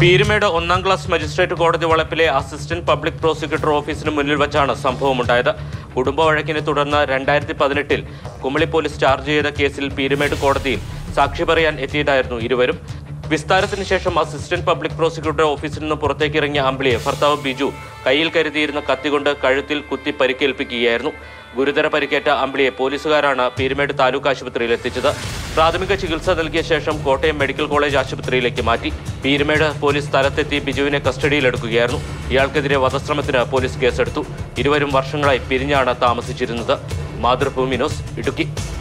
പീരുമേട് ഒന്നാം class magistrate കോടതി വളപ്പിലെ assistant public prosecutor ഓഫീസിന് മുന്നിൽ വെച്ചാണ് സംഭവമുണ്ടായത് കുടുംബ വഴക്കിനെ തുടർന്ന് രണ്ടായിരത്തി പതിനെട്ടിൽ കുമളി പോലീസ് ചാർജ് ചെയ്ത കേസിൽ പീരുമേട് കോടതിയിൽ സാക്ഷി പറയാൻ എത്തിയതായിരുന്നു ഇരുവരും വിസ്താരത്തിന് ശേഷം അസിസ്റ്റന്റ് പബ്ലിക് പ്രോസിക്യൂട്ടർ ഓഫീസിൽ നിന്ന് പുറത്തേക്ക് ഇറങ്ങിയ അമ്പിളിയെ ഭർത്താവ് ബിജു കയ്യിൽ കരുതിയിരുന്ന കത്തികൊണ്ട് കഴുത്തിൽ കുത്തി പരിക്കേൽപ്പിക്കുകയായിരുന്നു ഗുരുതര പരിക്കേറ്റ അമ്പിളിയെ പോലീസുകാരാണ് പീരുമേട് താലൂക്ക് ആശുപത്രിയിൽ എത്തിച്ചത് പ്രാഥമിക ചികിത്സ നൽകിയ ശേഷം കോട്ടയം മെഡിക്കൽ കോളേജ് ആശുപത്രിയിലേക്ക് മാറ്റി പീരുമേട് പോലീസ് സ്ഥലത്തെത്തി ബിജുവിനെ കസ്റ്റഡിയിലെടുക്കുകയായിരുന്നു ഇയാൾക്കെതിരെ വധശ്രമത്തിന് പോലീസ് കേസെടുത്തു ഇരുവരും വർഷങ്ങളായി പിരിഞ്ഞാണ് താമസിച്ചിരുന്നത് മാതൃഭൂമി ന്യൂസ് ഇടുക്കി